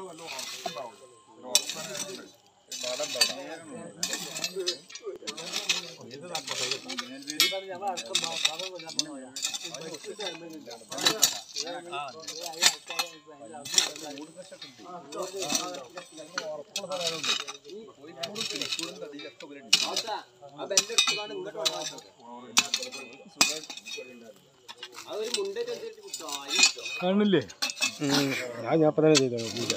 കാണില്ലേ ഞാൻ ഞാൻ ഇപ്പൊ തന്നെ ചെയ്തോ പൂജ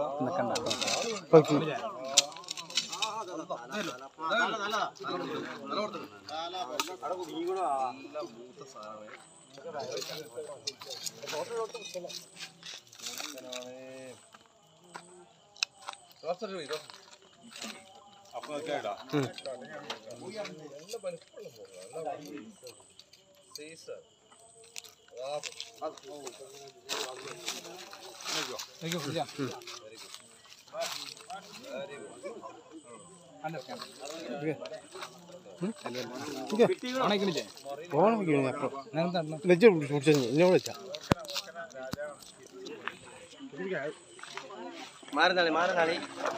ഫോൺ അപ്പൊ വെച്ച് കുടിച്ചു എന്നോട് വെച്ചാ മാറുന്നാളി മാറുന്നാളി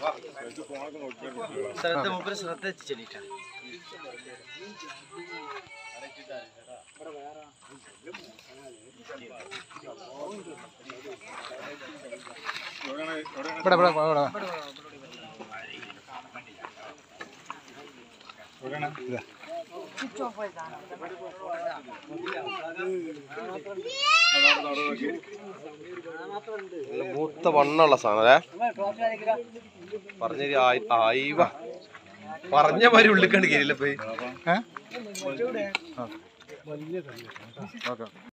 ശ്രദ്ധ മൂപ്പര് ശ്രദ്ധ ചെല്ലിട്ടാ ഇവിടെ ഇവിടെ ഇവിടെ നല്ല മൂത്ത വണ്ണുള്ള സാധനം അല്ലേ പറഞ്ഞ ആയിവ പറഞ്ഞ മാതിരി ഉള്ളിൽ കണ്ട് കയറിയില്ല പോയി ഓക്കെ